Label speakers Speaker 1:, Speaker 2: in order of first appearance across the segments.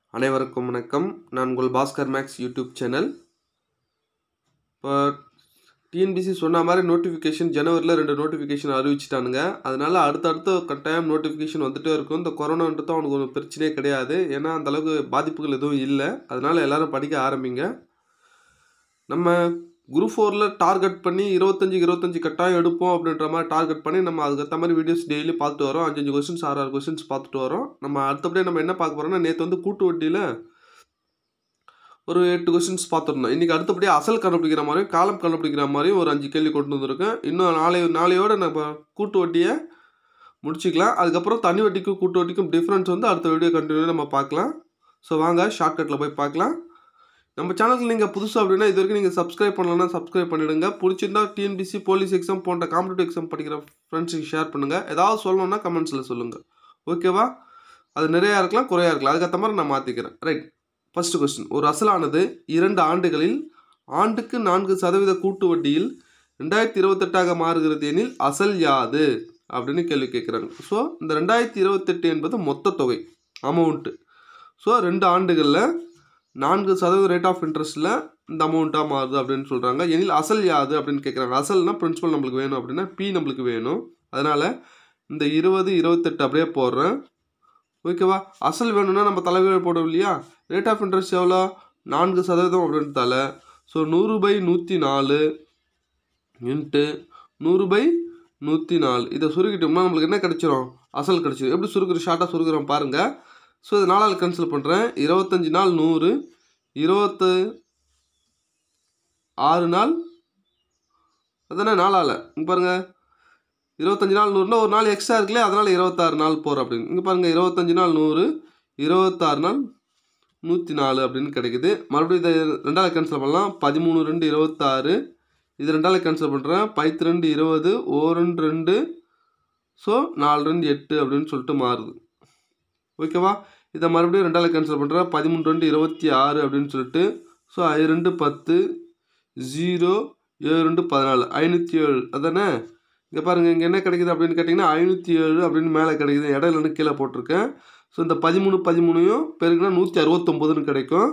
Speaker 1: அனைவருக்கும் வணக்கம் நான் உங்கள் பாஸ்கர் மேக்ஸ் யூடியூப் சேனல் இப்போ டிஎன்பிசி சொன்ன மாதிரி நோட்டிஃபிகேஷன் ஜனவரியில் ரெண்டு நோட்டிஃபிகேஷன் அறிவிச்சிட்டானுங்க அதனால் அடுத்தடுத்து கட்டாயம் நோட்டிஃபிகேஷன் வந்துட்டே இருக்கும் இந்த கொரோனான்றது அவனுக்கு ஒரு பிரச்சனையே கிடையாது ஏன்னா அந்த அளவுக்கு பாதிப்புகள் எதுவும் இல்லை அதனால் எல்லாரும் படிக்க ஆரம்பிங்க நம்ம குரூப் ஃபோரில் டார்கெட் பண்ணி இருபத்தஞ்சி இருபத்தஞ்சி கட்டாயம் எடுப்போம் அப்படின்ற மாதிரி டார்கெட் பண்ணி நம்ம அதுக்கேற்ற மாதிரி வீடியோஸ் டெய்லி பார்த்துட்டு வரோம் அஞ்சஞ்சு கொஸ்டின்ஸ் ஆறு ஆறு கொஸ்டின்ஸ் பார்த்துட்டு வரோம் நம்ம அடுத்தபடியே நம்ம என்ன பார்க்க போகிறோம்னா நேற்று வந்து கூட்டு வட்டியில் ஒரு எட்டு கொஸ்டின்ஸ் பார்த்துருந்தோம் இன்றைக்கி அடுத்தபடியே அசல் கண்டுபிடிக்கிற மாதிரியும் காலம் கண்டுபிடிக்கிற மாதிரியும் ஒரு அஞ்சு கேள்வி கொண்டு வந்திருக்கேன் இன்னும் நாளை நாளையோட நம்ம கூட்டு வட்டியை முடிச்சிக்கலாம் அதுக்கப்புறம் தனி வட்டிக்கும் கூட்டு வட்டிக்கும் டிஃப்ரென்ஸ் வந்து அடுத்த வீடியோ கண்டினியூ நம்ம பார்க்கலாம் ஸோ வாங்க ஷார்ட்கட்டில் போய் பார்க்கலாம் நம்ம சேனலுக்கு நீங்கள் புதுசாக அப்படின்னா இது வரைக்கும் நீங்கள் சப்ஸ்கிரைப் பண்ணலன்னா சப்ஸ்கிரைப் பண்ணிவிடுங்க பிடிச்சிருந்தா டிஎன்பிசி போலீஸ் எக்ஸாம் போன்ற காம்படிட்டிவ் எக்ஸாம் படிக்கிற ஃப்ரெண்ட்ஸுக்கு ஷேர் பண்ணுங்கள் ஏதாவது சொல்லணும்னா கமெண்ட்ஸில் சொல்லுங்கள் ஓகேவா அது நிறையா இருக்கலாம் குறையா இருக்கலாம் அதுக்கேற்ற மாதிரி நான் மாற்றிக்கிறேன் ரைட் ஃபர்ஸ்ட் கொஸ்டின் ஒரு அசலானது இரண்டு ஆண்டுகளில் ஆண்டுக்கு நான்கு சதவீத கூட்டு வட்டியில் ரெண்டாயிரத்தி இருபத்தெட்டாக மாறுகிறது எனில் அசல் யாது அப்படின்னு கேள்வி கேட்குறாங்க ஸோ இந்த ரெண்டாயிரத்தி இருபத்தெட்டு என்பது மொத்த தொகை அமௌண்ட்டு ஸோ ரெண்டு ஆண்டுகளில் நான்கு சதவீத ரேட் ஆஃப் இன்ட்ரெஸ்ட்டில் இந்த அமௌண்ட்டாக மாறுது அப்படின்னு சொல்கிறாங்க எனில் அசல் யாது அப்படின்னு கேட்குறாங்க அசல்னா பிரின்சிபல் நம்மளுக்கு வேணும் அப்படின்னா பி நம்மளுக்கு வேணும் அதனால் இந்த இருபது இருபத்தெட்டு அப்படியே போடுறேன் ஓகேவா அசல் வேணும்னா நம்ம தலைவீழ் போடும் இல்லையா ரேட் ஆஃப் இன்ட்ரெஸ்ட் எவ்வளோ நான்கு சதவீதம் அப்படின்னு தலை ஸோ நூறு பை நூற்றி நாலு இன்ட்டு நூறு பை நூற்றி நாலு இதை சுருக்கிட்டோம்னா நம்மளுக்கு என்ன கிடச்சிரும் அசல் கிடச்சிரும் எப்படி சுருக்குற ஷார்ட்டாக சுருக்குறோம் பாருங்கள் ஸோ இது நாலால் கேன்சல் பண்ணுறேன் இருபத்தஞ்சி நாள் நூறு இருபத்து ஆறு நாள் அதானே நாளால் இங்கே பாருங்கள் இருபத்தஞ்சி நாள் நூறுனா ஒரு நாள் எக்ஸ்ட்ரா இருக்குல்ல அதனால் இருபத்தாறு நாள் போகிறோம் அப்படின்னு இங்கே பாருங்கள் இருபத்தஞ்சி நாள் நூறு இருபத்தாறு நாள் நூற்றி நாலு அப்படின்னு கிடைக்குது மறுபடியும் இதை ரெண்டாவது கேன்சல் பண்ணலாம் பதிமூணு ரெண்டு இருபத்தாறு இது ரெண்டாவது கேன்சல் பண்ணுறேன் பைத்து ரெண்டு இருபது ஓ ரெண்டு ரெண்டு ஸோ நாலு ரெண்டு எட்டு அப்படின்னு சொல்லிட்டு மாறுது ஓகேவா இதை மறுபடியும் ரெண்டாவது கேன்சல் பண்ணுறேன் பதிமூணு ரெண்டு இருபத்தி ஆறு அப்படின்னு சொல்லிட்டு ஸோ ஐ ரெண்டு பத்து ஜீரோ ஏழு ரெண்டு பதினாலு ஐநூற்றி ஏழு அதானே இங்கே பாருங்கள் இங்கே என்ன கிடைக்குது அப்படின்னு கேட்டிங்கன்னா ஐநூற்றி ஏழு அப்படின்னு மேலே கிடைக்குது இடையில இருந்து கீழே போட்டிருக்கேன் ஸோ இந்த பதிமூணு பதிமூணையும் பெருக்குனா நூற்றி அறுபத்தொம்போதுன்னு கிடைக்கும்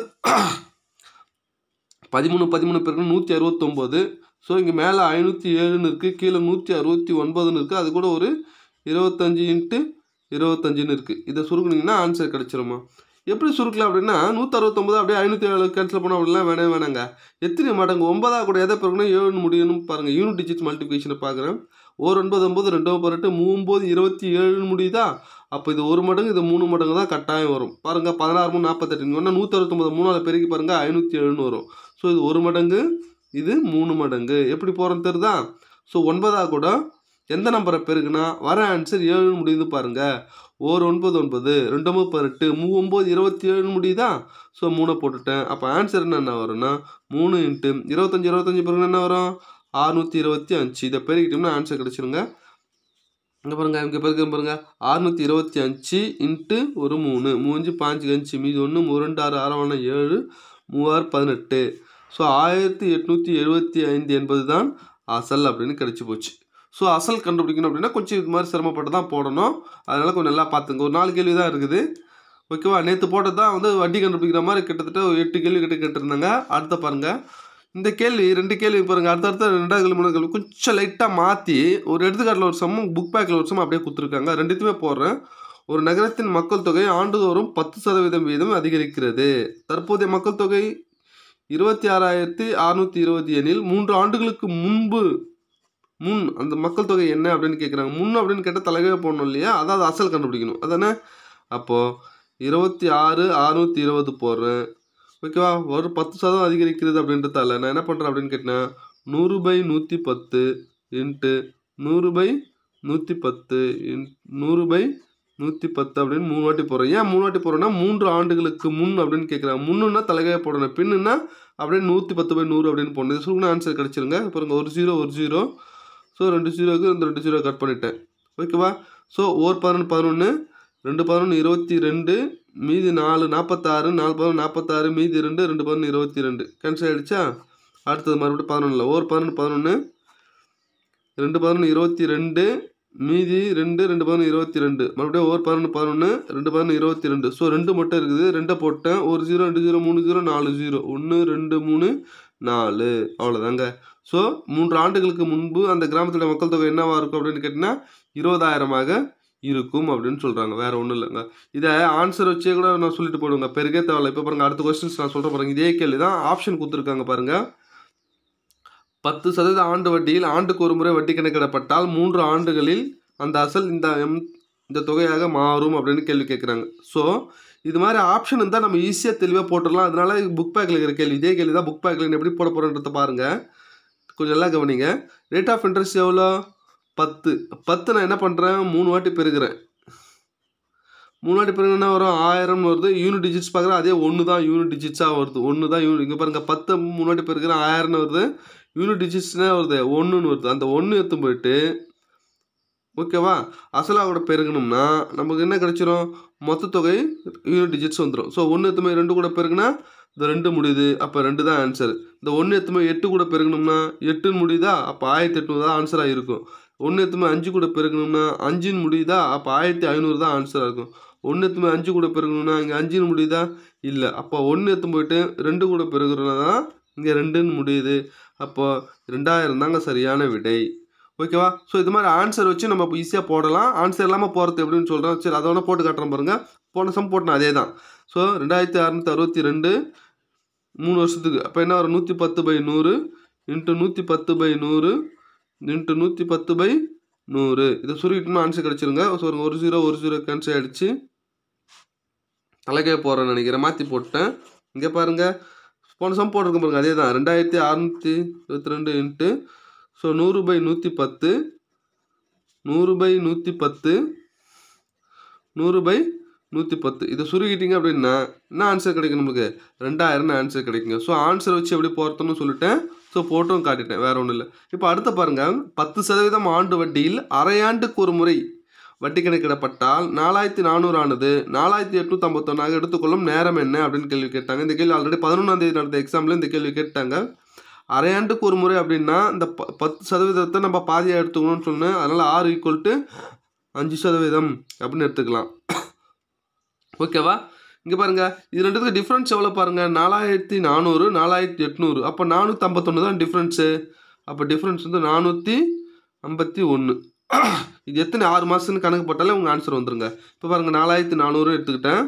Speaker 1: பதிமூணு பதிமூணு பெருக்குனா நூற்றி அறுபத்தொம்போது ஸோ இங்கே மேலே ஐநூற்றி ஏழுன்னு இருக்குது கீழே நூற்றி அறுபத்தி ஒன்பதுன்னு இருக்குது அது கூட ஒரு இருபத்தஞ்சி இன்ட்டு இருபத்தஞ்சுன்னு இருக்குது இதை சுருக்குனிங்கன்னா ஆன்சர் கிடச்சிருமா எப்படி சுருக்கலாம் அப்படின்னா நூற்றி அறுபத்தொம்பது அப்படியே ஐநூற்றி ஏழு கேன்சல் பண்ண அப்படிலாம் வேணவே வேணாங்க எத்தனை மாட்டாங்க ஒன்பதா கூட எதை பிறகுனா ஏழு முடியணும் பாருங்கள் யூனிட் டிஜிட் மல்டிபிகேஷனை பார்க்குறேன் ஒரு ஒன்பது ஒம்பது ரெண்டு பதினெட்டு மூம்பது இருபத்தி ஏழுன்னு முடியுதா அப்போ இது ஒரு மடங்கு இது மூணு மடங்கு தான் கட்டாயம் வரும் பாருங்கள் பதினாறு மூணு நாற்பத்தெட்டு ஒன்றா நூற்றி அறுபத்தொம்பது மூணாவது பெருக்கி பாருங்கள் ஐநூற்றி ஏழுன்னு வரும் ஸோ இது ஒரு மடங்கு இது மூணு மடங்கு எப்படி போகிறோன்னு தெரியுதா ஸோ ஒன்பதா கூட எந்த நம்பரை பெருக்குனா வர ஆன்சர் ஏழுன்னு முடியுது பாருங்கள் ஒரு ஒன்பது ஒன்பது ரெண்டு ஒம்பது பதினெட்டு மூ ஒம்பது இருபத்தி ஏழு முடியுதா ஸோ மூணை போட்டுட்டேன் அப்போ ஆன்சர் என்ன வரும்னா மூணு இன்ட்டு இருபத்தஞ்சி இருபத்தஞ்சி பிறகு என்ன வரும் அறுநூற்றி இருபத்தி அஞ்சு இதை பெருக்கிட்டோம்னா ஆன்சர் கிடச்சிருங்க இங்கே பாருங்க இங்கே பெருக்க பாருங்க அறுநூற்றி இருபத்தி அஞ்சு இன்ட்டு ஒரு மூணு மூஞ்சு பாஞ்சு அஞ்சு மீது ஒன்று மூணு ரெண்டு ஆறு ஆறாவன ஏழு மூவாறு பதினெட்டு ஸோ ஆயிரத்தி எட்நூற்றி எழுபத்தி ஐந்து என்பது தான் அசல் அப்படின்னு கிடச்சி போச்சு ஸோ அசல் கண்டுபிடிக்கணும் அப்படின்னா கொஞ்சம் இது மாதிரி சிரமப்பட்டு தான் போடணும் அதனால் கொஞ்சம் நல்லா பார்த்துங்க ஒரு நாலு கேள்வி தான் இருக்குது ஓகேவா நேற்று போட்டது தான் வந்து வட்டி கண்டுபிடிக்கிற மாதிரி கிட்டத்தட்ட ஒரு எட்டு கேள்வி கிட்ட கேட்டிருந்தாங்க அடுத்த பாருங்கள் இந்த கேள்வி ரெண்டு கேள்வி பாருங்கள் அடுத்தடுத்த ரெண்டாவது கேள்வி மூணு கேள்வி கொஞ்சம் லைட்டாக மாற்றி ஒரு எடுத்துக்காட்டில் ஒரு சம்மம் புக் பேக்கில் ஒரு சம்மம் அப்படியே கொடுத்துருக்காங்க ரெண்டுத்தையுமே போடுறேன் ஒரு நகரத்தின் மக்கள் தொகை ஆண்டுதோறும் பத்து சதவீதம் வீதம் அதிகரிக்கிறது தற்போதைய மக்கள் தொகை இருபத்தி ஆறாயிரத்தி அறுநூற்றி இருபது எனில் மூன்று ஆண்டுகளுக்கு முன்பு முன் அந்த மக்கள் தொகை என்ன அப்படின்னு கேட்குறாங்க முன் அப்படின்னு கேட்டால் தலைவே போடணும் இல்லையா அதாவது அசல் கண்டுபிடிக்கணும் அதானே அப்போது இருபத்தி ஆறு அறுநூற்றி இருபது போடுறேன் ஓகேவா ஒரு பத்து சதவீதம் அதிகரிக்கிறது அப்படின்றதால நான் என்ன பண்ணுறேன் அப்படின்னு கேட்டேன் நூறு பை நூற்றி பத்து இன்ட்டு நூறு பை நூற்றி பத்து இன் நூறு பை நூற்றி பத்து அப்படின்னு மூணு வாட்டி போடுறேன் ஏன் மூணு வாட்டி போடுறேன்னா மூன்று ஆண்டுகளுக்கு முன் அப்படின்னு கேட்குறாங்க முன்னுன்னா தலைகையாக போடணும் பின்னுன்னா அப்படியே நூற்றி பத்து பை நூறு அப்படின்னு போடணும் இது சுருங்கின ஆன்சர் கிடச்சிருங்க பாருங்க ஒரு ஜீரோ ஒரு ஜீரோ ஸோ ரெண்டு ஜீரோக்கு இந்த ரெண்டு ஜீரோ கட் பண்ணிட்டேன் ஓகேவா ஸோ ஓர் பதினொன்று பதினொன்று ரெண்டு பதினொன்று இருபத்தி ரெண்டு மீதி நாலு நாற்பத்தாறு நாலு பதினொன்று நாற்பத்தாறு மீதி ரெண்டு ரெண்டு பதினொன்று இருபத்தி ரெண்டு கேன்சல் ஆகிடுச்சா அடுத்தது மறுபடியும் பதினொன்றில் ஓர் பதினொன்று பதினொன்று ரெண்டு பதினொன்று இருபத்தி ரெண்டு மீதி ரெண்டு ரெண்டு பதினொன்று இருபத்தி ரெண்டு மறுபடியும் ஒரு பதினொன்று பதினொன்று ரெண்டு பதினொன்று இருபத்தி ரெண்டு ஸோ ரெண்டு மட்டும் இருக்குது ரெண்டை போட்டேன் ஒரு ஜீரோ ரெண்டு ஜீரோ மூணு ஜீரோ நாலு ஜீரோ ஒன்று ரெண்டு மூணு நாலு அவ்வளோதாங்க ஸோ மூன்று ஆண்டுகளுக்கு முன்பு அந்த கிராமத்துடைய மக்கள் தொகை என்னவா இருக்கும் அப்படின்னு கேட்டிங்கன்னா இருபதாயிரமாக இருக்கும் அப்படின்னு சொல்கிறாங்க வேற ஒன்றும் இல்லைங்க இதை ஆன்சர் வச்சே கூட நான் சொல்லிட்டு போடுவேங்க பெருகே தேவையில்ல இப்போ பாருங்க அடுத்த கொஸ்டின்ஸ் நான் சொல்கிறேன் பாருங்க இதே கேள்வி தான் ஆப்ஷன் கொடுத்துருக்காங்க பாருங்க பத்து சதவீத ஆண்டு வட்டியில் ஆண்டுக்கு ஒரு முறை வட்டி கணக்கிடப்பட்டால் மூன்று ஆண்டுகளில் அந்த அசல் இந்த எம் இந்த தொகையாக மாறும் அப்படின்னு கேள்வி கேட்குறாங்க ஸோ இது மாதிரி ஆப்ஷன் இருந்தால் நம்ம ஈஸியாக தெளிவாக போட்டுடலாம் அதனால புக் பேக்கில் இருக்கிற கேள்வி இதே கேள்வி தான் புக் பேக்கில் எப்படி போட போகிறோன்றத பாருங்கள் கொஞ்சம் எல்லாம் கவனிங்க ரேட் ஆஃப் இன்ட்ரெஸ்ட் எவ்வளோ பத்து பத்து நான் என்ன பண்ணுறேன் மூணு வாட்டி பெருக்கிறேன் மூணு வாட்டி பெருங்க என்ன வரும் ஆயிரம்னு வருது யூனிட் டிஜிட்ஸ் பார்க்குறேன் அதே ஒன்று தான் யூனிட் டிஜிட்ஸாக வருது ஒன்று தான் யூனிட் இங்கே பாருங்கள் பத்து மூணு வாட்டி பெருக்கிறேன் ஆயிரம்னு வருது யூனிட் டிஜிட்ஸ்னா வருது ஒன்றுன்னு வருது அந்த ஒன்று எடுத்து போயிட்டு ஓகேவா அசலாக கூட பெருகணும்னா நமக்கு என்ன கிடைச்சிரும் மொத்த தொகை யூனிட் டிஜிட்ஸ் வந்துடும் ஸோ ஒன்று எத்துமே ரெண்டு கூட பெருகுனா இந்த ரெண்டு முடியுது அப்போ ரெண்டு தான் ஆன்சர் இந்த ஒன்று எத்துமே எட்டு கூட பெருகணும்னா எட்டுன்னு முடியுதா அப்போ ஆயிரத்தி எட்நூறு தான் ஆன்சராக இருக்கும் ஒன்று எத்துமே அஞ்சு கூட பெருகணும்னா அஞ்சுன்னு முடியுதா அப்போ ஆயிரத்தி ஐநூறு தான் ஆன்சராக இருக்கும் ஒன்று எத்துமே அஞ்சு கூட பெருகணும்னா இங்கே அஞ்சுன்னு முடியுதா இல்லை அப்போ ஒன்று எத்தும் போயிட்டு ரெண்டு கூட பெருகிறனா தான் இங்கே ரெண்டுன்னு முடியுது அப்போ ரெண்டாயிரம் தாங்க சரியான விடை ஓகேவா ஸோ இது மாதிரி ஆன்சர் வச்சு நம்ம ஈஸியாக போடலாம் ஆன்சர் இல்லாமல் போகிறது எப்படின்னு சொல்கிறோம் சரி அதை வேணா போட்டு காட்டுறேன் பாருங்கள் போன சம் போட்டேன் அதே தான் ஸோ ரெண்டாயிரத்தி அறநூற்றி அறுபத்தி ரெண்டு மூணு வருஷத்துக்கு அப்போ என்ன வரும் நூற்றி பத்து பை நூறு இன்ட்டு நூற்றி பத்து பை நூறு இன்ட்டு நூற்றி பத்து பை நூறு இதை சுருக்கிட்டோம்னா ஆன்சர் கிடச்சிருங்க ஸோ ஒரு ஜீரோ ஒரு ஜீரோ கேன்சல் ஆகிடுச்சு தலைக்கே போகிறேன்னு நினைக்கிறேன் மாற்றி போட்டேன் இங்கே பாருங்கள் போன சம் போட்டிருக்க பாருங்க அதே தான் ரெண்டாயிரத்தி அறநூற்றி இருபத்தி ரெண்டு இன்ட்டு ஸோ நூறு பை நூற்றி பத்து நூறு பை நூற்றி பத்து நூறு பை நூற்றி பத்து இதை சுருக்கிட்டீங்க அப்படின்னா என்ன ஆன்சர் கிடைக்கும் நமக்கு ரெண்டாயிரம்னு ஆன்சர் கிடைக்குங்க ஸோ ஆன்சர் வச்சு எப்படி போகிறதுன்னு சொல்லிட்டேன் ஸோ போட்டும் காட்டிட்டேன் வேற ஒன்றும் இல்லை இப்போ அடுத்த பாருங்க பத்து சதவீதம் ஆண்டு வட்டியில் அரையாண்டுக்கு ஒரு முறை வட்டி கணக்கிடப்பட்டால் நாலாயிரத்தி நானூறு ஆனது நாலாயிரத்தி எட்நூற்றி ஐம்பத்தொன்னாக எடுத்துக்கொள்ளும் நேரம் என்ன அப்படின்னு கேள்வி கேட்டாங்க இந்த கேள்வி ஆல்ரெடி பதினொன்றாம் தேதி நடந்த எக்ஸாம்பிள் இந்த கேள்வி கேட்டாங்க அரையாண்டுக்கு ஒரு முறை அப்படின்னா இந்த ப பத்து சதவீதத்தை நம்ம பாதியாக எடுத்துக்கணும்னு சொன்னேன் அதனால் ஆறு ஈக்குவல் டு அஞ்சு சதவீதம் அப்படின்னு எடுத்துக்கலாம் ஓகேவா இங்கே பாருங்கள் இது ரெண்டுத்துக்கு டிஃப்ரென்ஸ் எவ்வளோ பாருங்கள் நாலாயிரத்தி நானூறு நாலாயிரத்தி எட்நூறு அப்போ நானூற்றி ஐம்பத்தொன்று தான் டிஃப்ரென்ஸு அப்போ டிஃப்ரென்ஸ் வந்து நானூற்றி ஐம்பத்தி ஒன்று இது எத்தனை ஆறு மாதத்துன்னு கணக்கு போட்டாலே உங்கள் ஆன்சர் வந்துருங்க இப்போ பாருங்கள் நாலாயிரத்தி நானூறு எடுத்துக்கிட்டேன்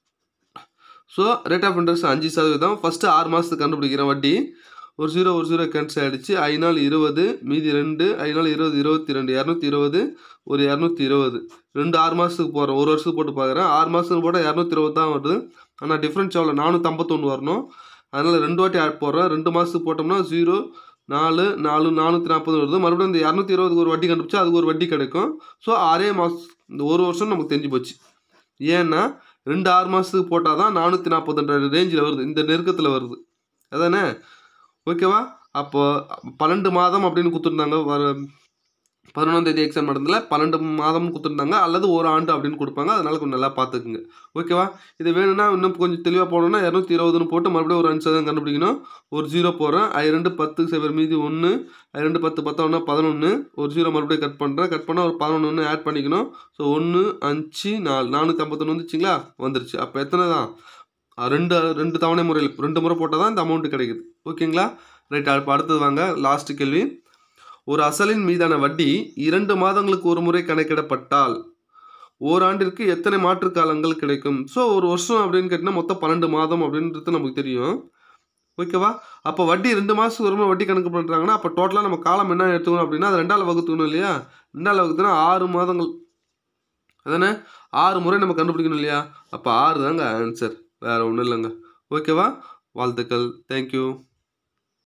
Speaker 1: ஸோ ரேட் ஆஃப் இன்ட்ரெஸ்ட் அஞ்சு சதவீதம் ஃபஸ்ட்டு ஆறு மாதத்துக்கு கண்டுபிடிக்கிறேன் வட்டி ஒரு ஜீரோ ஒரு ஜீரோ கேன்சல் ஆகிடுச்சு ஐநாள் இருபது மீதி ரெண்டு ஐநாள் இருபது இருபத்தி ரெண்டு இரநூத்தி இருபது ஒரு இரநூத்தி இருபது ரெண்டு ஆறு மாதத்துக்கு போகிறேன் ஒரு வருஷத்துக்கு போட்டு பார்க்குறேன் ஆறு மாதத்துக்கு போட்டால் இரநூத்தி இருபது தான் வருது ஆனால் டிஃப்ரென்ஸ் எவ்வளோ நானூற்றி ஐம்பத்தொன்று வரணும் அதனால் ரெண்டு வாட்டி ஆட் போடுறேன் ரெண்டு மாதத்துக்கு போட்டோம்னா ஜீரோ நாலு நாலு நானூற்றி நாற்பது வருது மறுபடியும் இந்த இரநூத்தி இருபதுக்கு ஒரு வட்டி கண்டுபிடிச்சா அதுக்கு ஒரு வட்டி கிடைக்கும் ஸோ ஆறே மாதம் இந்த ஒரு வருஷம் நமக்கு தெரிஞ்சு போச்சு ஏன்னா ரெண்டு ஆறு மாதத்துக்கு போட்டால் தான் நானூற்றி நாற்பத்தெண்டு ரேஞ்சில் வருது இந்த நெருக்கத்தில் வருது அதானே ஓகேவா அப்போ பன்னெண்டு மாதம் அப்படின்னு கொடுத்துருந்தாங்க வர பதினொன்றாம் தேதி எக்ஸாம் நடந்ததில்ல பன்னெண்டு மாதம்னு கொடுத்துருந்தாங்க அல்லது ஒரு ஆண்டு அப்படின்னு கொடுப்பாங்க அதனால கொஞ்சம் நல்லா பார்த்துக்குங்க ஓகேவா இது வேணும்னா இன்னும் கொஞ்சம் தெளிவாக போடணும்னா இரநூத்தி இருபதுன்னு போட்டு மறுபடியும் ஒரு அஞ்சு சதவீதம் கண்டுபிடிக்கணும் ஒரு ஜீரோ போடுறேன் ஐ ரெண்டு பத்து சைபர் மீதி ஒன்று ஐ ரெண்டு பத்து பத்தொன்னா பதினொன்று ஒரு ஜீரோ மறுபடியும் கட் பண்ணுறேன் கட் பண்ணால் ஒரு பதினொன்று ஆட் பண்ணிக்கணும் ஸோ ஒன்று அஞ்சு நாலு நானூற்றி ஐம்பத்தொன்று வந்துச்சுங்களா வந்துருச்சு அப்போ எத்தனை தான் ரெண்டு ரெண்டு தவணை முறையில் ரெண்டு முறை போட்டால் தான் இந்த அமௌண்ட் கிடைக்குது ஓகேங்களா ரைட் இப்போ அடுத்தது வாங்க லாஸ்ட் கேள்வி ஒரு அசலின் மீதான வட்டி இரண்டு மாதங்களுக்கு ஒரு முறை கணக்கிடப்பட்டால் ஓராண்டிற்கு எத்தனை மாற்று காலங்கள் கிடைக்கும் ஸோ ஒரு வருஷம் அப்படின்னு கேட்டிங்கன்னா மொத்தம் பன்னெண்டு மாதம் அப்படின்றது நமக்கு தெரியும் ஓகேவா அப்போ வட்டி ரெண்டு மாதத்துக்கு ஒரு முறை வட்டி கணக்கு பண்ணுறாங்கன்னா அப்போ டோட்டலாக நம்ம காலம் என்ன எடுத்துக்கணும் அப்படின்னா அது ரெண்டாவது வகுத்துக்கணும் இல்லையா ரெண்டாவது வகுத்துனா ஆறு மாதங்கள் அதானே ஆறு முறை நம்ம கண்டுபிடிக்கணும் இல்லையா அப்போ ஆறு தாங்க ஆன்சர் வேறு ஒன்றும் இல்லைங்க ஓகேவா வாழ்த்துக்கள் தேங்க்யூ